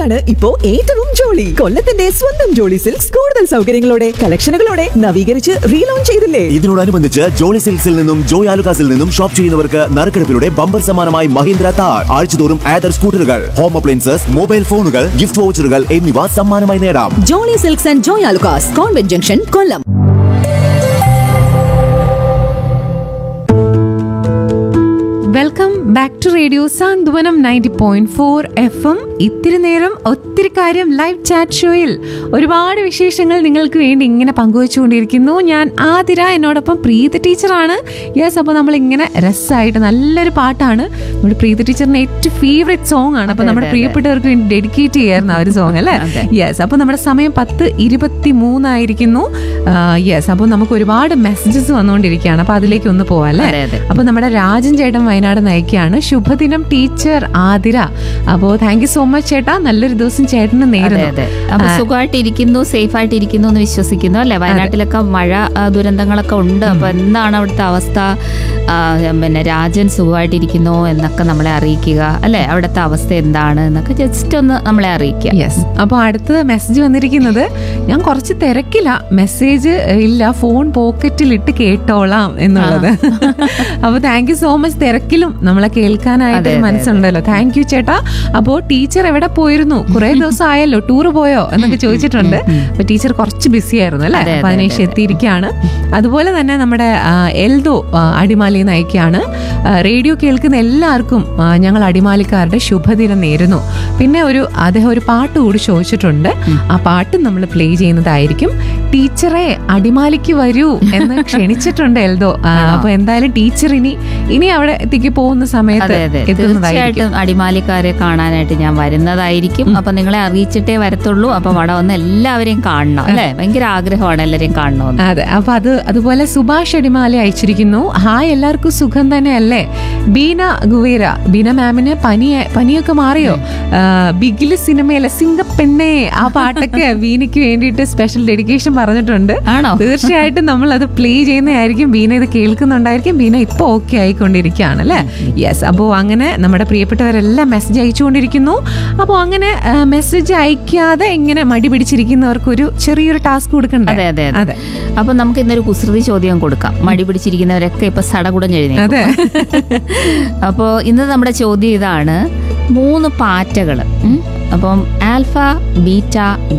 സിൽക്സിലാണ് ഇപ്പോ ഏറ്റവും ജോളി കൊല്ലത്തിന്റെ സ്വന്തം ജോളി സിൽക്സ് കൂടുതൽ സൗകര്യങ്ങളോടെ കളക്ഷനുകളോടെ നവീകരിച്ച് റീലോഞ്ച് ചെയ്തില്ലേ ഇതിനോടനുബന്ധിച്ച് ജോളി സിൽക്സിൽ നിന്നും ജോയ് ആലുകാസിൽ നിന്നും ഷോപ്പ് ചെയ്യുന്നവർക്ക് നറുക്കെടുപ്പിലൂടെ ബമ്പർ സമ്മാനമായി മഹീന്ദ്ര താർ ആഴ്ചതോറും ആദർ സ്കൂട്ടറുകൾ ഹോം അപ്ലയൻസസ് മൊബൈൽ ഫോണുകൾ ഗിഫ്റ്റ് വൗച്ചറുകൾ എന്നിവ സമ്മാനമായി നേടാം jolly silks and Joy Alukkas convent junction Kollam welcome back to radio Santhwanam ninety point four F M ഇത്തിരി നേരം ഒത്തിരി കാര്യം ലൈവ് ചാറ്റ് ഷോയിൽ ഒരുപാട് വിശേഷങ്ങൾ നിങ്ങൾക്ക് വേണ്ടി ഇങ്ങനെ പങ്കുവച്ചുകൊണ്ടിരിക്കുന്നു ഞാൻ ആതിര എന്നോടൊപ്പം പ്രീത ടീച്ചറാണ് യെസ് അപ്പോൾ നമ്മൾ ഇങ്ങനെ രസമായിട്ട് നല്ലൊരു പാട്ടാണ് നമ്മുടെ പ്രീത ടീച്ചറിന്റെ ഏറ്റവും ഫേവറേറ്റ് സോങ് ആണ് അപ്പോൾ നമ്മുടെ പ്രിയപ്പെട്ടവർക്ക് വേണ്ടി ഡെഡിക്കേറ്റ് ചെയ്യായിരുന്നു ആ ഒരു സോങ് അല്ലേ യെസ് അപ്പോൾ നമ്മുടെ സമയം പത്ത് ഇരുപത്തി മൂന്നായിരിക്കുന്നു യെസ് അപ്പോൾ നമുക്ക് ഒരുപാട് മെസ്സേജസ് വന്നുകൊണ്ടിരിക്കുകയാണ് അപ്പോൾ അതിലേക്ക് ഒന്ന് പോവാം അല്ലേ അതെ, അതെ. അപ്പോൾ നമ്മുടെ രാജൻ ചേട്ടൻ വയനാട് നയിക്കുകയാണ് ശുഭദിനം ടീച്ചർ ആതിര അപ്പോൾ താങ്ക് യു സോ മച്ച് ചേട്ടാ നല്ലൊരു ദിവസം ചേട്ടന് അതെ നേരുന്നു അതെ അപ്പൊ സുഖമായിട്ടിരിക്കുന്നു സേഫ് ആയിട്ടിരിക്കുന്നു എന്ന് വിശ്വസിക്കുന്നു അല്ലെ വയനാട്ടിലൊക്കെ മഴ ആ, ദുരന്തങ്ങളൊക്കെ ഉണ്ട് അപ്പൊ എന്താണ് അവിടുത്തെ അവസ്ഥ ആ, പിന്നെ രാജൻ സുഖമായിട്ടിരിക്കുന്നു എന്നൊക്കെ നമ്മളെ അറിയിക്കുക അല്ലെ അവിടുത്തെ അവസ്ഥ എന്താണ് എന്നൊക്കെ ജസ്റ്റ് ഒന്ന് നമ്മളെ അറിയിക്കുക യെസ് അപ്പോൾ അടുത്ത മെസ്സേജ് വന്നിരിക്കുന്നത് ഞാൻ കുറച്ച് തിരക്കില്ല മെസ്സേജ് ഇല്ല ഫോൺ പോക്കറ്റിൽ ഇട്ട് കേട്ടോളാം എന്നുള്ളത് അപ്പോൾ താങ്ക് യു സോ മച്ച് തിരക്കിലും നമ്മളെ കേൾക്കാനായിട്ട് അതെ, ഒരു അതെ, മനസ്സുണ്ടല്ലോ താങ്ക് യു ചേട്ടാ അപ്പോൾ ടീച്ചർ എവിടെ പോയിരുന്നു കുറെ ദിവസം ആയല്ലോ ടൂർ പോയോ എന്നൊക്കെ ചോദിച്ചിട്ടുണ്ട് അപ്പൊ ടീച്ചർ കുറച്ച് ബിസി ആയിരുന്നു അല്ലേ അതെ, അപ്പൊ അതെ, അതിനേശം അതെ. എത്തിയിരിക്കുകയാണ് അതുപോലെ തന്നെ നമ്മുടെ ആ, എൽദോ ആ, അടിമാലി നയിക്കുകയാണ് ആ, റേഡിയോ കേൾക്കുന്ന എല്ലാവർക്കും ആ, ഞങ്ങൾ അടിമാലിക്കാരുടെ ശുഭദിനം നേരുന്നു പിന്നെ ഒരു അദ്ദേഹം ഒരു പാട്ട് കൂടി ചോദിച്ചിട്ടുണ്ട് ആ പാട്ട് നമ്മൾ പ്ലേ ചെയ്യുന്നതായിരിക്കും ടീച്ചറെ അടിമാലിക്ക് വരൂ എന്ന് ക്ഷണിച്ചിട്ടുണ്ട് എൽദോ ആ, അപ്പൊ എന്തായാലും ടീച്ചർ ഇനി ഇനി അവിടെ എത്തിക്ക് പോകുന്ന സമയത്ത് അതെ അതെ എത്തുന്നതായിരിക്കും തീർച്ചയായിട്ടും അടിമാലിക്കാരെ കാണാനായിട്ട് ഞാൻ വരുന്നതായിരിക്കും അപ്പൊ നിങ്ങളെ അറിയിച്ചിട്ടേ വരത്തുള്ളൂ അപ്പൊ അവിടെ വന്ന് എല്ലാവരെയും കാണണം അല്ലെ ഭയങ്കര ആഗ്രഹമാണ് എല്ലാവരെയും കാണണമെന്ന് അതെ അപ്പൊ അത് അതുപോലെ സുഭാഷ് അടിമാല അയച്ചിരിക്കുന്നു ഹായ് എല്ലാവർക്കും സുഖം തന്നെയല്ലേ ബീന ഗുവേര ബീന മാമിന് പനി പനിയൊക്കെ മാറിയോ ആ, ബിഗില് സിനിമയിലെ സിംഗപ്പെണ്ണേ ആ പാട്ടൊക്കെ ബീനയ്ക്ക് വേണ്ടിയിട്ട് സ്പെഷ്യൽ ഡെഡിക്കേഷൻ പറഞ്ഞിട്ടുണ്ട് ആണോ? തീർച്ചയായിട്ടും നമ്മൾ അത് പ്ലേ ചെയ്യുന്നതായിരിക്കും ബീന ഇത് കേൾക്കുന്നുണ്ടായിരിക്കും ബീന ഇപ്പൊ ഓക്കെ ആയിക്കൊണ്ടിരിക്കുകയാണ് അല്ലേ യെസ് അപ്പോൾ അങ്ങനെ നമ്മുടെ പ്രിയപ്പെട്ടവരെല്ലാം മെസ്സേജ് അയച്ചുകൊണ്ടിരിക്കുന്നു അപ്പോൾ അങ്ങനെ മെസ്സേജ് അയക്കാതെ ഇങ്ങനെ മടി പിടിച്ചിരിക്കുന്നവർക്ക് ഒരു ചെറിയൊരു ടാസ്ക് കൊടുക്കണ്ടേ അതെ അതെ അതെ അപ്പൊ നമുക്ക് ഇന്നൊരു കുസൃതി ചോദ്യം കൊടുക്കാം മടി പിടിച്ചിരിക്കുന്നവരൊക്കെ ഇപ്പൊ സടകുടഞ്ഞെഴുന്നേക്കും അതെ അപ്പോൾ ഇന്ന് നമ്മുടെ ചോദ്യം ഇതാണ് മൂന്ന് പാറ്റകൾ അപ്പം ആൽഫ ബീറ്റ